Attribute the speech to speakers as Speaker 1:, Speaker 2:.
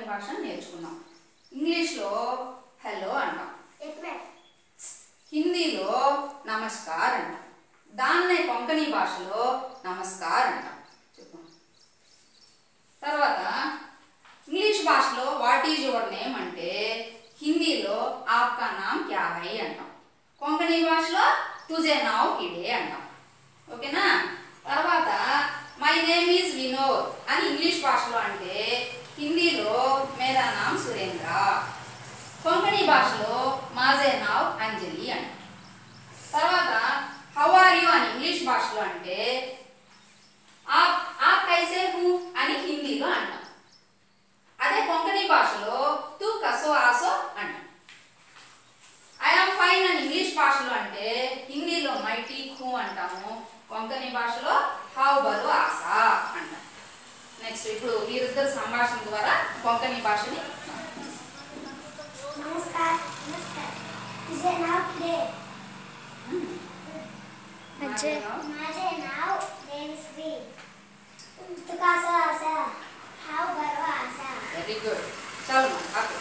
Speaker 1: భాషను నేర్చుకున్నాం ఇంగ్లీష్లో హలో అంటాం
Speaker 2: एक मिनट
Speaker 1: హిందీలో నమస్కార్ అంటాం దాన్నే కొంకణి భాషలో నమస్కార్ అంటాం చెప్పు తర్వాత ఇంగ్లీష్ భాషలో వాట్ ఈజ్ యువర్ నేమ్ అంటే హిందీలో ఆప్కా నామ్ క్యా హై అంటాం కొంకణి భాషలో తుజే నావ్ కిడే అంటాం ఓకేనా తర్వాత మై నేమ్ ఈజ్ వినోద్ అని ఇంగ్లీష్ భాషలో అంటే హిందీలో మేరా నామ్ సురేంద్ర కొంకణి భాషలో మాజే నావ్ అంజలి అంటాం తర్వాత హౌ ఆర్ యు అని ఇంగ్లీష్ భాషలో అంటే ఆప్ ఆప్ కైసే హూ అని హిందీలో అంటాం అదే కొంకణి భాషలో తూ కసో ఆసో అంటాం ఐ ఆమ్ ఫైన్ అని ఇంగ్లీష్ భాషలో అంటే హిందీలో మైటీ హూ అంటాము కొంకణి భాషలో హౌ బరు ఆసా అంటాం నెక్స్ట్ ఇప్పుడు వీరిద్దరు సంభాషణ ద్వారా కొంకణి భాషని
Speaker 2: नमस्कार नमस्कार तुझे नाव किडे
Speaker 3: अजय.
Speaker 2: माझे नाव देवश्री तू कसं असा हाव बरवा असा
Speaker 1: వెరీ గుడ్ చలో అక్కడ